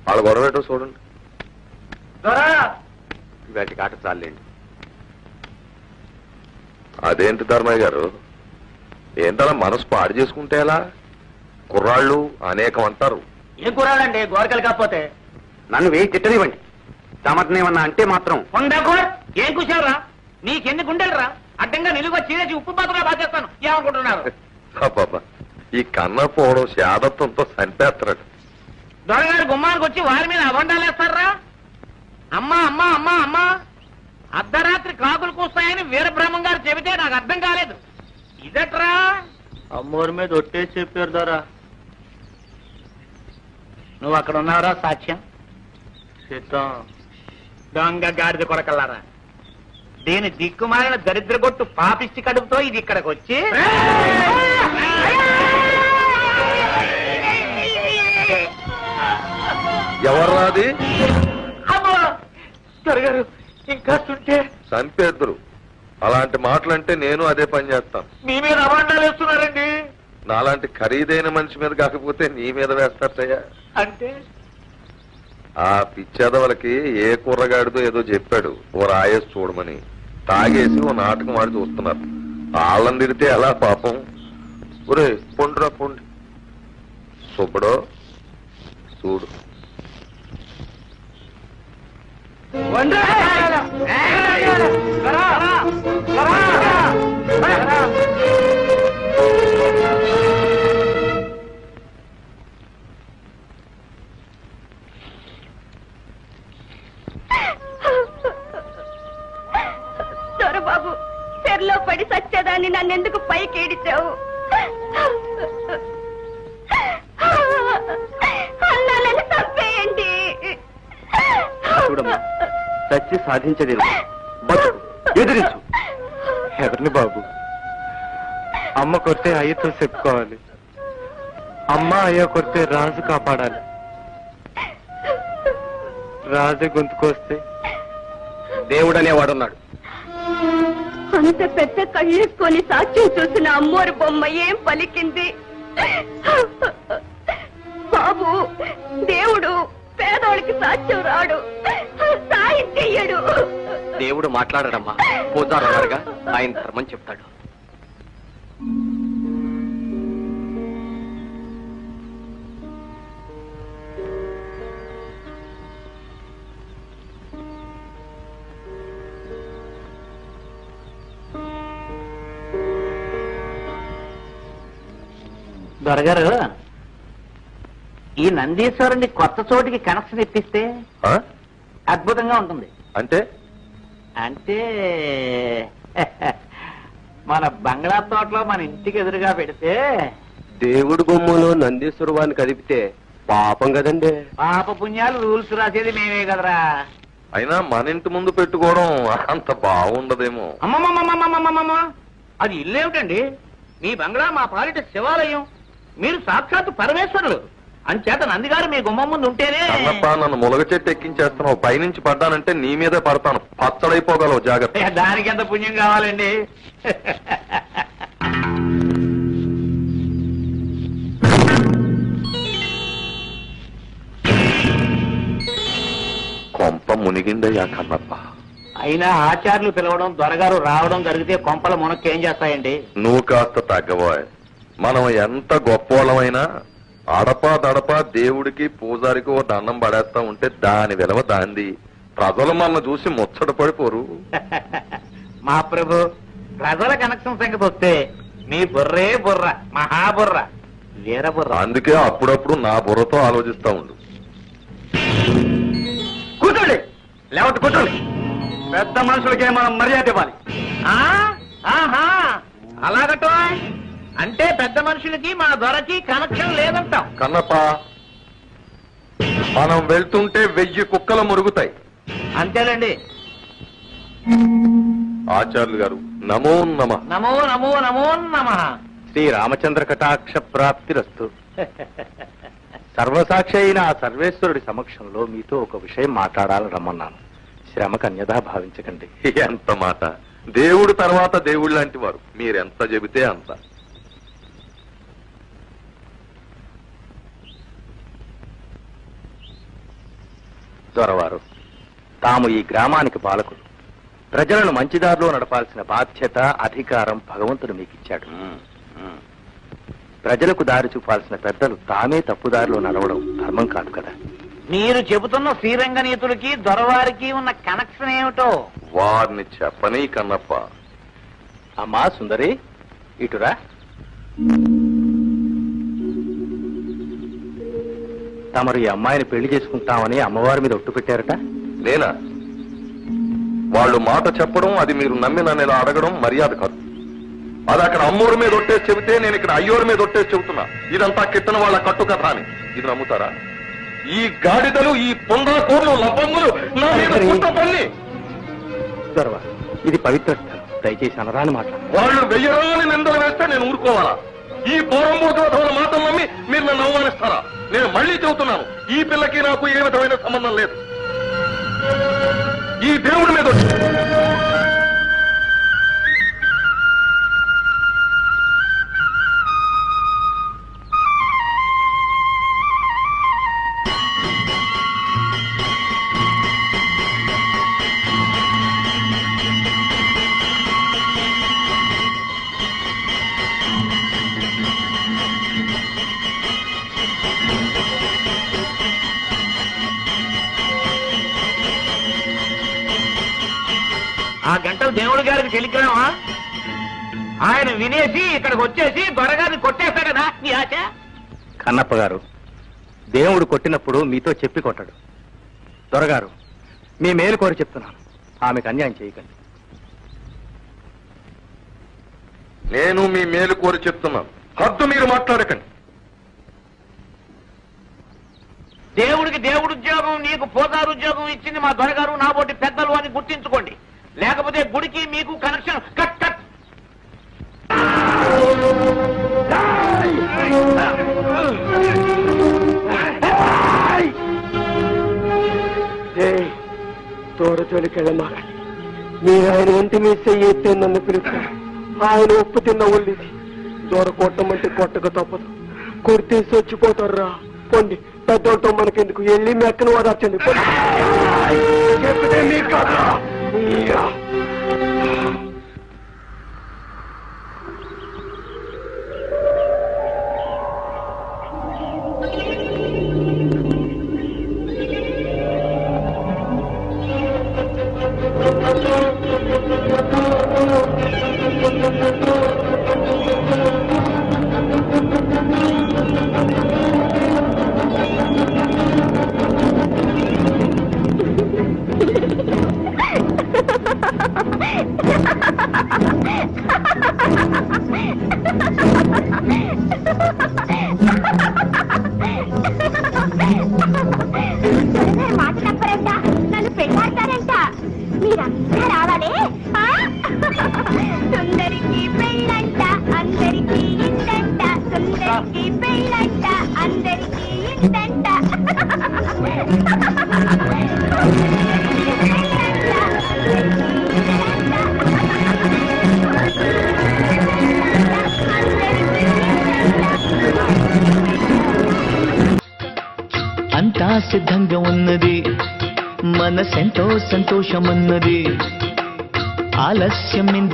వాళ్ళ గొడవ ఏంటో చూడండి వాటికి ఆట చాలండి అదేంటి ధర్మయ్య గారు ఏంటలా మనసు పాడు చేసుకుంటే ఎలా కుర్రాళ్ళు అనేకం అంటారు ఏం కూరాలండి గోరకలు కాకపోతే నన్ను వేయి తిట్టనివ్వండి తమటనేమన్నా అంటే మాత్రం ఉండకు ఏం కూర్చోరా నీకెన్ని గుండెలరా అడ్డంగా నిలువ చీరేసి ఉప్పు పాత్రగా బాధేస్తాను ఏమనుకుంటున్నారు అబ్బబ్బా ఈ కన్న పోవడం శాదత్వంతో చంపేస్తున్నాడు దొరగారు గుమ్మానికి వచ్చి వారి మీద అబండాలేస్తారా అమ్మా అమ్మా అమ్మా అమ్మా అర్ధరాత్రి కాకులు కూస్తాయని వీరబ్రహ్మం గారు చెబితే నాకు అర్థం కాలేదు ఇదట్రా అమ్మోరి మీద ఒట్టేసి చెప్పారు దొరా నువ్వు అక్కడ ఉన్నావురా సాక్ష్యం సిద్ధం దొంగ గాడిద కొరకల్లారా దీని దిక్కుమాలిన దరిద్రగొట్టు పాపిష్టి కడుపుతో ఇది ఇక్కడికి వచ్చి ఎవర్రాది అమ్మో దొరగారు ఇంకా ఉంటే చంపేద్దరు అలాంటి మాటలంటే నేను అదే పని చేస్తాను మీ మీద అవాండాలు వేస్తున్నారండి నాలాంటి ఖరీదైన మనిషి మీద కాకపోతే నీ మీద వేస్తారయ్యా అంటే ఆ పిచ్చేదవలకి ఏ కుర్రగాడిదో ఏదో చెప్పాడు ఓ రాయేసి చూడమని తాగేసి ఓ నాటకం ఆడి చూస్తున్నారు వాళ్ళని తిడితే ఎలా పాపం ఒరే పొండురా పొండి సుబ్బడో చూడు దొరబాబు చెర్లో పడి సచ్చేదాన్ని నన్నెందుకు పైకి ఏడిచావు అన్నాలని చంపేయండి చూడమ్మా చచ్చి సాధించేది లేదు. బతుకు ఎదిరించు ఎవరిని బాబు అమ్మ కొడితే అయ్యతో చెప్పుకోవాలి అమ్మ అయ్య కొడితే రాజు కాపాడాలి రాజు గొంతుకొస్తే దేవుడు అనేవాడున్నాడు అంత పెద్ద కళ్ళెక్కొని సాక్ష్యం చూసిన అమ్మోరు బొమ్మ ఏం పలికింది బాబు దేవుడు పేదోళ్ళకి సాక్ష్యం రాడు సాయం చెయ్యడు దేవుడు మాట్లాడడమ్మా పూజారుగా ఆయన ధర్మం చెప్తాడు దొరగారు ఈ నందీశ్వరుని కొత్త చోటికి కనెక్షన్ ఇప్పిస్తే ఆ? అద్భుతంగా ఉంటుంది అంటే అంటే మన బంగ్లా తోటలో మన ఇంటికి ఎదురుగా పెడితే దేవుడు బొమ్మలో నందీశ్వర వారిని కదిపితే పాపం కదండి పాప పుణ్యాలు రూల్స్ రాసేది మేమే కదరా అయినా మన ఇంటి ముందు పెట్టుకోవడం అంత బాగుండదేమో అమ్మమ్మమ్మమ్మమ్మమ్మమ్మ అది ఇల్లేమిటండి మీ బంగ్లా మా పాలిట శివాలయం మీరు సాక్షాత్ పరమేశ్వరులు అంచేత నందిగారు మీ గుమ్మం ముందు ఉంటేనే కన్నప్ప నన్ను ములగ చెట్టు ఎక్కించేస్తున్నావు పైనుంచి పడ్డానంటే నీ మీదే పడతాను పచ్చడైపోగలవు జాగ్రత్త ఏ, దానికి ఎంత పుణ్యం కావాలండి కొంప మునిగిందయ్యా కన్నప్ప అయినా ఆచార్యులు పిలవడం దొరగారు రావడం జరిగితే కొంపల మునక్కి ఏం చేస్తాయండి నువ్వు కాస్త తగ్గబోయ్ మనం ఎంత గొప్పవాళ్ళమైనా అడపా దడపా దేవుడికి పూజారికి ఓ దండం పడేస్తా ఉంటే దాని విలువ దాంది ప్రజలు మన చూసి ముచ్చట పడిపోరు మా ప్రభు ప్రజల కనెక్షన్ సంగతి వస్తే మీ బుర్రే బుర్ర మహాబుర్ర వీర బుర్ర అందుకే అప్పుడప్పుడు నా బుర్రతో ఆలోచిస్తా ఉండు కూర్చోండి లేవట్టు కూర్చోండి పెద్ద మనుషులకే మనం మర్యాద ఇవ్వాలి ఆ? ఆహా అలాగటో అంటే పెద్ద మనుషులకి మన దొరకి కనెక్షన్ లేదంటాం కన్నప్ప మనం వెళ్తుంటే వెయ్యి కుక్కలు మురుగుతాయి అంతేనండి ఆచార్యులు గారు నమో నమ నమో నమో నమో నమ శ్రీ రామచంద్ర కటాక్ష ప్రాప్తిరస్తు సర్వసాక్షి అయిన ఆ సర్వేశ్వరుడి సమక్షంలో మీతో ఒక విషయం మాట్లాడాలని రమ్మన్నాను శ్రమకు అన్యథా భావించకండి ఎంత మాట దేవుడు తర్వాత దేవుడు లాంటి వారు మీరెంత చెబితే అంత దొరవారు తాము ఈ గ్రామానికి పాలకులు ప్రజలను మంచిదారిలో నడపాల్సిన బాధ్యత అధికారం భగవంతుడు మీకు ఇచ్చాడు ఉమ్, ఉమ్. ప్రజలకు దారి చూపాల్సిన పెద్దలు తామే తప్పుదారిలో నడవడం ధర్మం కాదు కదా మీరు చెబుతున్న శ్రీరంగ నీతులకి దొరవారికి ఉన్న కనెక్షన్ ఏమిటో వారిని చెప్పని కన్నప్ప అమ్మా సుందరి ఇటురా తమరు ఈ అమ్మాయిని పెళ్లి చేసుకుంటామని అమ్మవారి మీద ఒట్టు పెట్టారట నేనా వాళ్ళు మాట చెప్పడం అది మీరు నమ్మి నన్ను ఇలా అడగడం మర్యాద కాదు అది అక్కడ అమ్మోరు మీద ఒట్టేసి చెబితే నేను ఇక్కడ అయ్యోరు మీద ఒట్టేసి చెబుతున్నా ఇదంతా కిట్టన వాళ్ళ కట్టు కథ అని ఇది నమ్ముతారా ఈ గాడిదలు ఈ పొందకూర్లు లబ్బంగులు నా మీద కుట్ర పన్ని దొరవ ఇది పవిత్ర స్థలం దయచేసి అనరాని మాట వాళ్ళు వెయ్యరాని నిందలు వేస్తే నేను ఊరుకోవాలా ఈ పౌరంభూతోధవుల మాటలు నమ్మి మీరు నన్ను అవమానిస్తారా నేను మళ్ళీ చెబుతున్నాను ఈ పిల్లకి నాకు ఏ విధమైన సంబంధం లేదు ఈ దేవుడి మీద ఒట్టు. ఆ గంటలు దేవుడి గారికి టెలిగ్రామా ఆయన వినేసి ఇక్కడికి వచ్చేసి దొరగారిని కొట్టేస్తాడనా నీ ఆశ కన్నప్ప గారు దేవుడు కొట్టినప్పుడు మీతో చెప్పి కొట్టాడు దొరగారు మీ మేలు కోరి చెప్తున్నాను ఆమెకు అన్యాయం చేయకండి నేను మీ మేలు కోరి చెప్తున్నాను హద్దు మీరు మాట్లాడకండి దేవుడికి దేవుడు ఉద్యోగం నీకు పోదారు ఉద్యోగం ఇచ్చింది మా దొరగారు నాబోటి పెద్దలు అని గుర్తించుకోండి లేకపోతే గుడికి మీకు కనెక్షన్ కట్ కట్ తోడ జోలికెళ్ళమాకండి మీరు ఆయన ఒంటి మీద చెయ్యి ఎత్తే నన్ను పిలుస్తారు ఆయన ఉప్పు తిన్న ఒళ్ళిది దూర కొట్టమంటే కొట్టక తప్పదు కొడితే చచ్చిపోతారా పొండి పెద్దోళ్ళతో మనకెందుకు వెళ్ళి మెక్కను ఓదార్చండి పొండి. చెప్తే మీకు కాదురా. ఇయ్యా. మాట తప్పరంట నన్ను పెళ్ళాడతారంట మీరంతా రావాలి ఆ? సుందరికి పెళ్ళంట అందరికి ఇందంట సుందరికి పెళ్ళంట అందరికి ఇందంట అంతా సిద్ధంగా ఉన్నది మనసెంతో సంతోషమన్నది ఆలస్యం